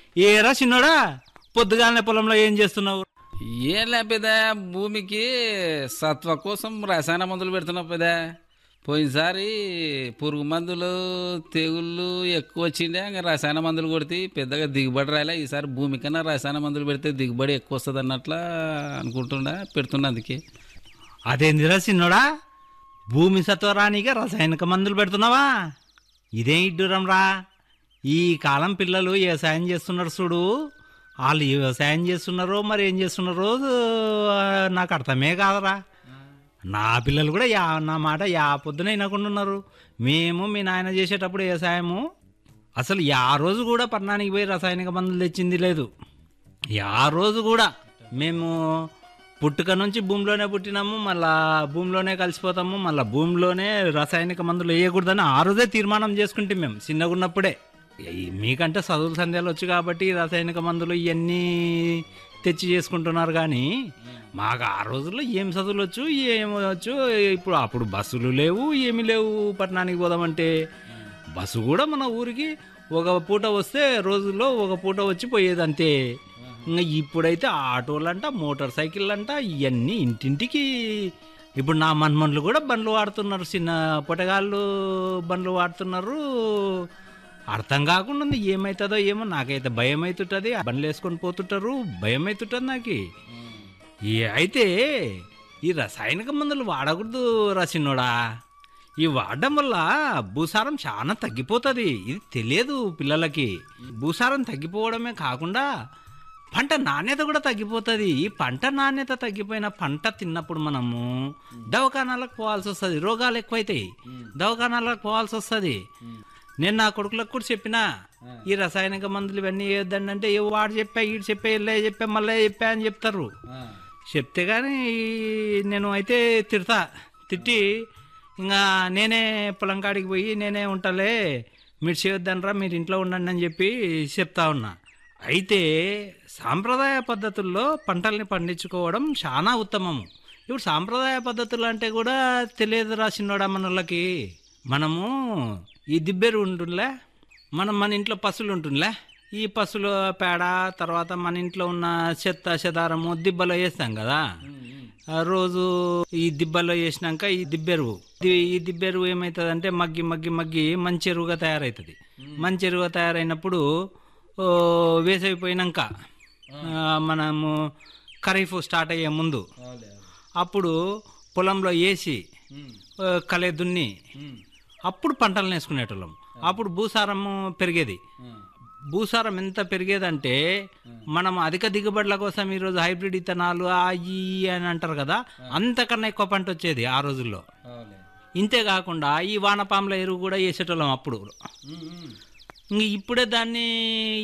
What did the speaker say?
ఏరా చిన్నోడా పొద్దుగాలనే పొలంలో ఏం చేస్తున్నావు ఏం లేపేదా భూమికి సత్వ కోసం రసాయన మందులు పెడుతున్నావు పెదా పోయినసారి పురుగు మందులు తెగుళ్ళు ఎక్కువ వచ్చిండే ఇంకా రసాయన మందులు కొడితే పెద్దగా దిగుబడి రాలే ఈసారి భూమి కన్నా రసాయన మందులు పెడితే దిగుబడి ఎక్కువ వస్తుంది అన్నట్లా అనుకుంటుండా పెడుతున్నా అందుకే అదేందిరా చిన్నోడా భూమి సత్వరానిగా రసాయనిక మందులు పెడుతున్నావా ఇదేం ఇడ్డురం రా ఈ కాలం పిల్లలు వ్యవసాయం చేస్తున్నారు చూడు వాళ్ళు ఏ వ్యవసాయం చేస్తున్నారో మరి ఏం చేస్తున్నారో ఆ, నాకు అర్థమే కాదరా నా పిల్లలు కూడా యా నా మాట యా పొద్దున వినకుండా ఉన్నారు మేము మీ నాయన చేసేటప్పుడు వ్యవసాయము అసలు యా రోజు కూడా పట్టణానికి పోయి రసాయనిక మందులు తెచ్చింది లేదు యా రోజు కూడా మేము పుట్టుక నుంచి భూమిలోనే పుట్టినాము మళ్ళా భూమిలోనే కలిసిపోతాము మళ్ళా భూమిలోనే రసాయనిక మందులు వేయకూడదని ఆ రోజే తీర్మానం చేసుకుంటే మేము చిన్నగా ఉన్నప్పుడే ఈ మీకంటే చదువుల సందేహాలు వచ్చు కాబట్టి ఈ రసాయనిక మందులు ఇవన్నీ తెచ్చి చేసుకుంటున్నారు కానీ మాకు ఆ రోజుల్లో ఏం చదువులు వచ్చు ఏం వచ్చు ఇప్పుడు అప్పుడు బస్సులు లేవు ఏమీ లేవు పట్టణానికి పోదామంటే బస్సు కూడా మన ఊరికి ఒక పూట వస్తే రోజుల్లో ఒక పూట వచ్చి పోయేది అంతే ఇంకా ఇప్పుడైతే ఆటోలంట మోటార్ సైకిల్ అంట ఇవన్నీ ఇంటింటికి ఇప్పుడు నా మన్మన్లు కూడా బండ్లు వాడుతున్నారు చిన్న పొటగాళ్ళు బండ్లు వాడుతున్నారు అర్థం కాకుండా ఉంది ఏమవుతుందో ఏమో నాకైతే భయం అవుతుంటుంది బండ్లు వేసుకొని పోతుంటారు భయం అవుతుంటుంది నాకు ఈ అయితే ఈ రసాయనిక మందులు వాడకూడదు రసినోడా ఈ వాడడం వల్ల భూసారం చాలా తగ్గిపోతుంది ఇది తెలియదు పిల్లలకి భూసారం తగ్గిపోవడమే కాకుండా పంట నాణ్యత కూడా తగ్గిపోతుంది ఈ పంట నాణ్యత తగ్గిపోయిన పంట తిన్నప్పుడు మనము దవాఖానాలకు పోవాల్సి వస్తుంది రోగాలు ఎక్కువైతాయి దవాఖానాలకు పోవాల్సి వస్తుంది నేను నా కొడుకులకు కూడా చెప్పినా ఈ రసాయనిక మందులు ఇవన్నీ వేయొద్దండి అంటే ఏ వాడు చెప్పా ఈడు చెప్పా ఇల్లే చెప్పా మళ్ళీ చెప్పా అని చెప్తారు చెప్తే కానీ నేను అయితే తిడతా తిట్టి ఇంకా నేనే పొలం కాడికి పోయి నేనే ఉంటాలే మీరు చేయొద్దనరా మీరు ఇంట్లో ఉండండి అని చెప్పి చెప్తా ఉన్నా అయితే సాంప్రదాయ పద్ధతుల్లో పంటల్ని పండించుకోవడం చాలా ఉత్తమము ఇప్పుడు సాంప్రదాయ పద్ధతులు అంటే కూడా తెలియదు రాసినోడా మనోళ్ళకి మనము ఈ దిబ్బెరు ఉంటుందిలే మనం మన ఇంట్లో పశువులు ఉంటుందిలే ఈ పశువుల పేడ తర్వాత మన ఇంట్లో ఉన్న చెత్త చెదారము దిబ్బలో వేస్తాం కదా ఆ రోజు ఈ దిబ్బలో వేసినాక ఈ దిబ్బెరువు ది- ఈ దిబ్బెరువు ఏమవుతుంది అంటే మగ్గి మగ్గి మగ్గి మంచి ఎరువుగా తయారవుతుంది మంచి ఎరువుగా తయారైనప్పుడు ఓ, వేసవి పోయినాక ఆ, మనము ఖరీఫ్ స్టార్ట్ అయ్యే ముందు అప్పుడు పొలంలో వేసి ఆ, కలే దున్ని అప్పుడు పంటలు వేసుకునేటోళ్ళం అప్పుడు భూసారము పెరిగేది భూసారం ఎంత పెరిగేదంటే మనం అధిక దిగుబడుల కోసం ఈరోజు హైబ్రిడ్ ఇత్తనాలు ఆ ఈ ఈ అని అంటారు కదా అంతకన్నా ఎక్కువ పంట వచ్చేది ఆ రోజుల్లో ఇంతే కాకుండా ఈ వానపాముల ఎరువు కూడా వేసేటోళ్ళం అప్పుడు ఇంక ఇప్పుడే దాన్ని